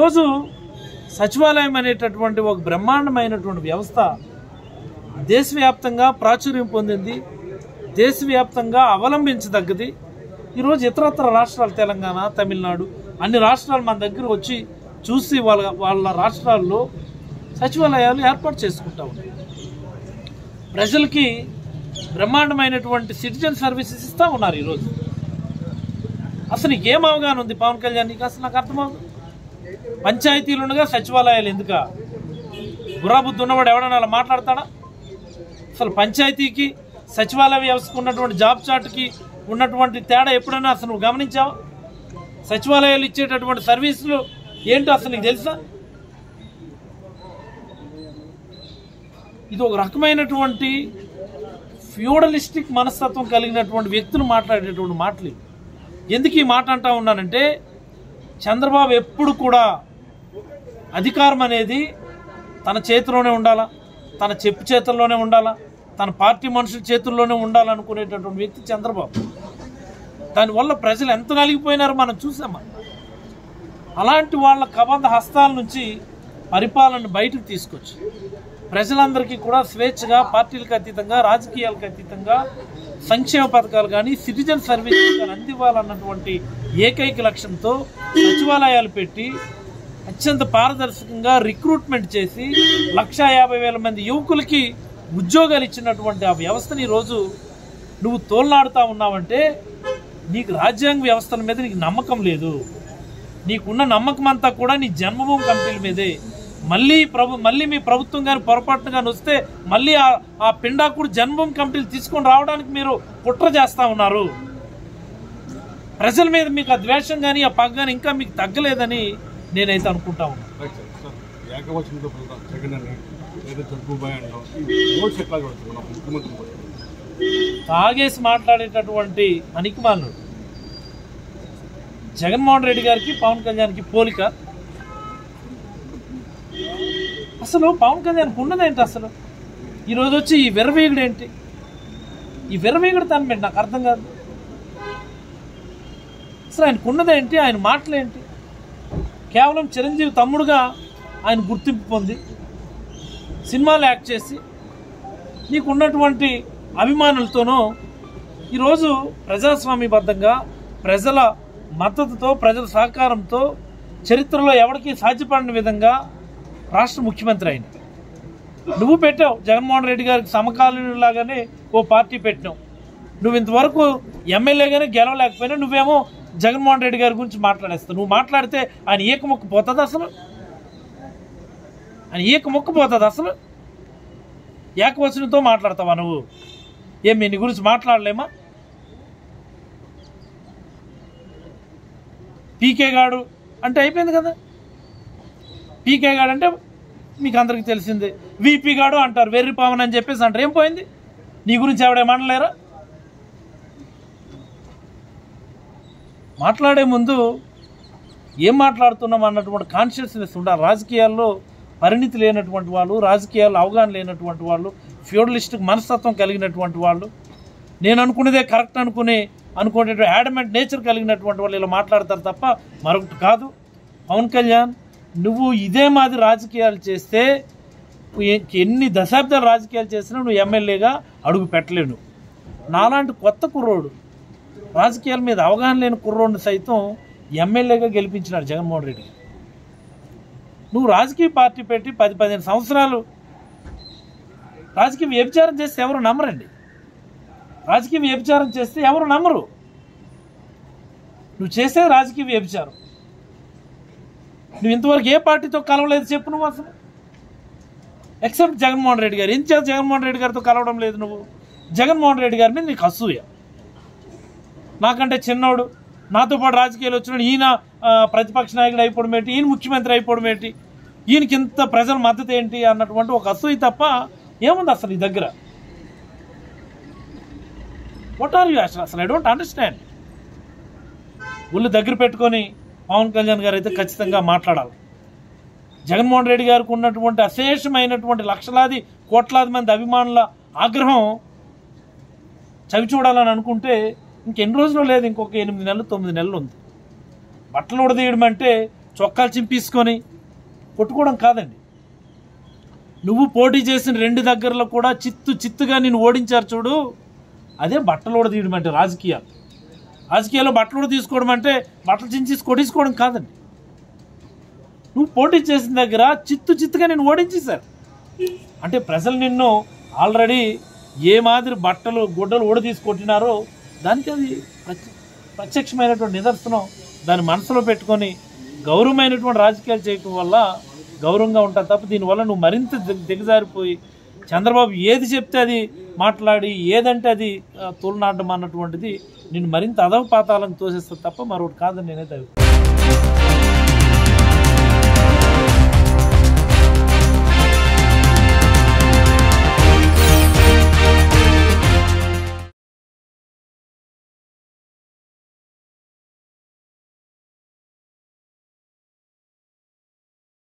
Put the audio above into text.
ఈరోజు సచివాలయం అనేటటువంటి ఒక బ్రహ్మాండమైనటువంటి వ్యవస్థ దేశవ్యాప్తంగా ప్రాచుర్యం పొందింది దేశవ్యాప్తంగా అవలంబించదగ్గది ఈరోజు ఇతరత్ర రాష్ట్రాలు తెలంగాణ తమిళనాడు అన్ని రాష్ట్రాలు మన దగ్గర వచ్చి చూసి వాళ్ళ వాళ్ళ రాష్ట్రాల్లో సచివాలయాలు ఏర్పాటు చేసుకుంటా ఉన్నాయి ప్రజలకి బ్రహ్మాండమైనటువంటి సిటిజన్ సర్వీసెస్ ఇస్తా ఉన్నారు ఈరోజు అసలు నీకు ఏం అవగాహన ఉంది పవన్ కళ్యాణ్ నీకు అసలు నాకు అర్థమవుతుంది పంచాయతీలు ఉండగా సచివాలయాలు ఎందుక గురాబుద్ధి ఉన్నవాడు ఎవడన్నా అలా మాట్లాడతాడా అసలు పంచాయతీకి సచివాలయ వ్యవస్థకు ఉన్నటువంటి జాబ్ చార్ట్కి ఉన్నటువంటి తేడా ఎప్పుడైనా అసలు నువ్వు గమనించావా సచివాలయాలు ఇచ్చేటటువంటి సర్వీసులు ఏంటో అసలు నీకు తెలుసా ఇది ఒక రకమైనటువంటి ఫ్యూడలిస్టిక్ మనస్తత్వం కలిగినటువంటి వ్యక్తులు మాట్లాడేటువంటి మాటలు ఇవి. ఎందుకు ఈ మాట అంటా ఉన్నానంటే చంద్రబాబు ఎప్పుడు కూడా అధికారం అనేది తన చేతిలోనే ఉండాలా తన చెప్పు చేతుల్లోనే ఉండాలా తన పార్టీ మనుషుల చేతుల్లోనే ఉండాలనుకునేటటువంటి వ్యక్తి చంద్రబాబు దానివల్ల ప్రజలు ఎంత నలిగిపోయినారో మనం చూసామా అలాంటి వాళ్ళ కబంధ హస్తాల నుంచి పరిపాలన బయటకు తీసుకొచ్చి ప్రజలందరికీ కూడా స్వేచ్ఛగా పార్టీలకు అతీతంగా రాజకీయాలకు అతీతంగా సంక్షేమ పథకాలు కానీ సిటిజన్ సర్వీస్ కానీ అందివ్వాలన్నటువంటి ఏకైక లక్ష్యంతో సచివాలయాలు పెట్టి అత్యంత పారదర్శకంగా రిక్రూట్మెంట్ చేసి లక్షా యాభై వేల మంది యువకులకి ఉద్యోగాలు ఇచ్చినటువంటి ఆ వ్యవస్థని ఈరోజు నువ్వు తోలనాడుతా ఉన్నావంటే నీకు రాజ్యాంగ వ్యవస్థల మీద నీకు నమ్మకం లేదు నీకున్న నమ్మకం అంతా కూడా నీ జన్మభూమి కమిటీల మీదే మళ్ళీ ప్రభు మళ్ళీ మీ ప్రభుత్వం కానీ పొరపాటున కానీ వస్తే మళ్ళీ ఆ ఆ పిండాకుడు జన్మభూమి కమిటీలు తీసుకొని రావడానికి మీరు కుట్ర చేస్తా ఉన్నారు ప్రజల మీద మీకు ఆ ద్వేషం కానీ ఆ పగ కానీ ఇంకా మీకు తగ్గలేదని నేనైతే అనుకుంటా ఉన్నాను రైట్ సార్ సార్ ఏకవచనంతో పిలుద్దాం జగన్ అని లేదా జగ్గుబాయ్ అంటాం ఈ ఓట్స్ ఎట్లా కొడుతుంది మన ముఖ్యమంత్రి కూడా. తాగేసి మాట్లాడేటటువంటి అనికిమానుడు జగన్మోహన్ రెడ్డి గారికి పవన్ కళ్యాణ్కి పోలిక అసలు పవన్ కళ్యాణ్కి ఉన్నదేంటి అసలు ఈరోజు వచ్చి ఈ విరవీగుడు ఏంటి ఈ విరవీగుడు తన ఏంటి నాకు అర్థం కాదు అసలు ఆయనకు ఉన్నదేంటి ఆయన మాటలేంటి కేవలం చిరంజీవి తమ్ముడుగా ఆయన గుర్తింపు పొంది సినిమాలు యాక్ట్ చేసి నీకు ఉన్నటువంటి అభిమానులతోనూ ఈరోజు ప్రజాస్వామ్యబద్ధంగా ప్రజల మద్దతుతో ప్రజల సహకారంతో చరిత్రలో ఎవరికి సాధ్యపడిన విధంగా రాష్ట్ర ముఖ్యమంత్రి అయింది నువ్వు పెట్టావు జగన్మోహన్ రెడ్డి గారికి సమకాలీనులాగానే ఓ పార్టీ పెట్టినావు నువ్వు ఇంతవరకు ఎమ్మెల్యేగానే గెలవలేకపోయినా నువ్వేమో జగన్మోహన్ రెడ్డి గారి గురించి మాట్లాడేస్తావు నువ్వు మాట్లాడితే ఆయన ఈక మొక్క పోతుంది అసలు ఆయన ఈక మొక్క పోతుంది అసలు ఏకవచనంతో మాట్లాడతావా నువ్వు ఏం మీ నీ గురించి మాట్లాడలేమా పీకే గాడు అంటే అయిపోయింది కదా పీకే గాడు అంటే మీకు అందరికి తెలిసిందే వీపీ గాడు అంటారు వెర్రి పవన్ అని చెప్పేసి అంటారు ఏం పోయింది నీ గురించి ఎవడేమనలేరా మాట్లాడే ముందు ఏం మాట్లాడుతున్నాం అన్నటువంటి కాన్షియస్నెస్ ఉండాలి రాజకీయాల్లో పరిణితి లేనటువంటి వాళ్ళు రాజకీయాల్లో అవగాహన లేనటువంటి వాళ్ళు ఫ్యూడలిస్టిక్ మనస్తత్వం కలిగినటువంటి వాళ్ళు నేను అనుకునేదే కరెక్ట్ అనుకునే అనుకునే యాడమెంట్ నేచర్ కలిగినటువంటి వాళ్ళు ఇలా మాట్లాడతారు తప్ప మరొకటి కాదు పవన్ కళ్యాణ్ నువ్వు ఇదే మాది రాజకీయాలు చేస్తే ఎ- ఎన్ని దశాబ్దాలు రాజకీయాలు చేసినా నువ్వు ఎమ్మెల్యేగా అడుగు పెట్టలేవు నువ్వు. నాలాంటి కొత్త కుర్రోడు రాజకీయాల మీద అవగాహన లేని కుర్రోడిని సైతం ఎమ్మెల్యేగా గెలిపించినాడు జగన్మోహన్ రెడ్డి నువ్వు రాజకీయ పార్టీ పెట్టి పది పదిహేను సంవత్సరాలు రాజకీయ వ్యభిచారం చేస్తే ఎవరు నమ్మరండి రాజకీయ వ్యభిచారం చేస్తే ఎవరు నమ్మరు నువ్వు చేసే రాజకీయ వ్యభిచారం నువ్వు ఇంతవరకు ఏ పార్టీతో కలవలేదు చెప్పు నువ్వు అసలు ఎక్సెప్ట్ జగన్మోహన్ రెడ్డి గారు ఎందుచేత జగన్మోహన్ రెడ్డి గారితో కలవడం లేదు నువ్వు జగన్మోహన్ రెడ్డి గారి మీద నీకు అసూయ నాకంటే చిన్నోడు నాతో పాటు రాజకీయాలు వచ్చినాడు ఈయన ఆ, ప్రతిపక్ష నాయకుడు అయిపోవడం ఏంటి ఈయన ముఖ్యమంత్రి అయిపోవడం ఏంటి ఈయనకి ఇంత ప్రజల మద్దతు ఏంటి అన్నటువంటి ఒక అసూయ తప్ప ఏముంది అసలు ఈ దగ్గర వాట్ ఆర్ యూ అసలు అసలు ఐ డోంట్ అండర్స్టాండ్ ఒళ్ళు దగ్గర పెట్టుకొని పవన్ కళ్యాణ్ గారు అయితే ఖచ్చితంగా మాట్లాడాలి జగన్మోహన్ రెడ్డి గారికి ఉన్నటువంటి అశేషమైనటువంటి లక్షలాది కోట్లాది మంది అభిమానుల ఆగ్రహం చవి చూడాలని అనుకుంటే ఇంకెన్ని రోజులు లేదు ఇంకొక ఎనిమిది నెలలు తొమ్మిది నెలలు ఉంది బట్టలు ఉడదీయడం అంటే చొక్కాలు చింపేసుకొని కొట్టుకోవడం కాదండి నువ్వు పోటీ చేసిన రెండు దగ్గరలో కూడా చిత్తు చిత్తుగా నేను ఓడించారు చూడు అదే బట్టలు కూడా తీయడం అంటే రాజకీయాలు రాజకీయాల్లో బట్టలు కూడా తీసుకోవడం అంటే బట్టలు చించేసి కొట్టేసుకోవడం కాదండి నువ్వు పోటీ చేసిన దగ్గర చిత్తు చిత్తుగా నేను ఓడించేశారు అంటే ప్రజలు నిన్ను ఆల్రెడీ ఏ మాదిరి బట్టలు గుడ్డలు ఊడదీసి కొట్టినారో దానికి అది ప్రత్య- ప్రత్యక్షమైనటువంటి నిదర్శనం దాన్ని మనసులో పెట్టుకొని గౌరవమైనటువంటి రాజకీయాలు చేయటం వల్ల గౌరవంగా ఉంటుంది తప్ప దీనివల్ల నువ్వు మరింత దిగ- దిగజారిపోయి చంద్రబాబు ఏది చెప్తే అది మాట్లాడి ఏదంటే అది ఆ, తోలునాడడం అన్నటువంటిది నేను మరింత అదవ పాతాలను తోసేస్తుంది తప్ప మరొకటి కాదని నేనైతే అభిప్రాయం